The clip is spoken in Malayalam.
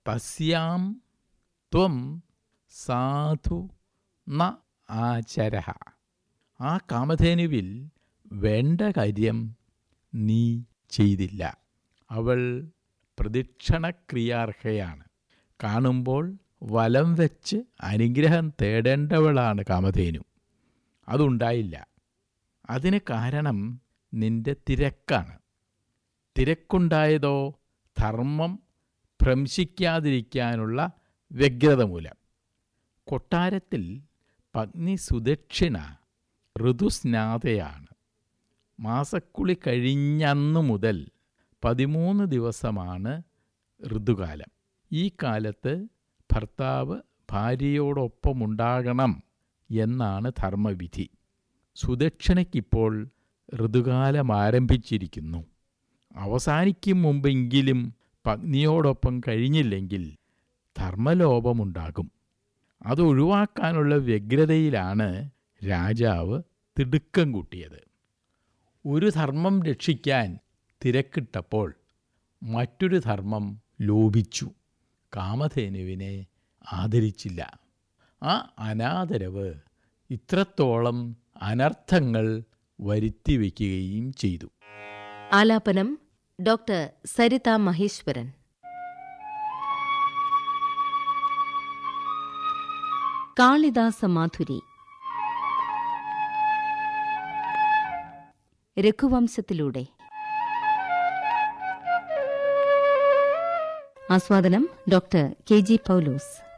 തസ്യാം ത്വം സാധു ന ആചര ആ കാമധേനുവിൽ വേണ്ട കാര്യം നീ ചെയ്തില്ല അവൾ പ്രദക്ഷിണക്രിയാർഹയാണ് കാണുമ്പോൾ വലം വെച്ച് അനുഗ്രഹം തേടേണ്ടവളാണ് കാമധേനു അതുണ്ടായില്ല അതിന് കാരണം നിന്റെ തിരക്കാണ് തിരക്കുണ്ടായതോ ധർമ്മം ഭ്രംശിക്കാതിരിക്കാനുള്ള വ്യഗ്രത മൂലം കൊട്ടാരത്തിൽ പത്നി സുദക്ഷിണ ഋതുസ്നാതയാണ് മാസക്കുളി കഴിഞ്ഞന്നു മുതൽ പതിമൂന്ന് ദിവസമാണ് ഋതുകാലം ഈ കാലത്ത് ഭർത്താവ് ഭാര്യയോടൊപ്പമുണ്ടാകണം എന്നാണ് ധർമ്മവിധി സുദക്ഷിണയ്ക്കിപ്പോൾ ഋതുകാലം ആരംഭിച്ചിരിക്കുന്നു അവസാനിക്കും മുമ്പെങ്കിലും പത്നിയോടൊപ്പം കഴിഞ്ഞില്ലെങ്കിൽ ധർമ്മലോപമുണ്ടാകും അത് ഒഴിവാക്കാനുള്ള വ്യഗ്രതയിലാണ് രാജാവ് തിടുക്കം കൂട്ടിയത് ഒരു ധർമ്മം രക്ഷിക്കാൻ തിരക്കിട്ടപ്പോൾ മറ്റൊരു ധർമ്മം ലോപിച്ചു കാമധേനുവിനെ ആദരിച്ചില്ല ആ അനാദരവ് ഇത്രത്തോളം അനർത്ഥങ്ങൾ വരുത്തിവെക്കുകയും ചെയ്തു ആലാപനം ഡോക്ടർ സരിത മഹേശ്വരൻ കാളിദാസ മാധുരി രഘുവംശത്തിലൂടെ ആസ്വാദനം ഡോക്ടർ കെ ജി പൗലോസ്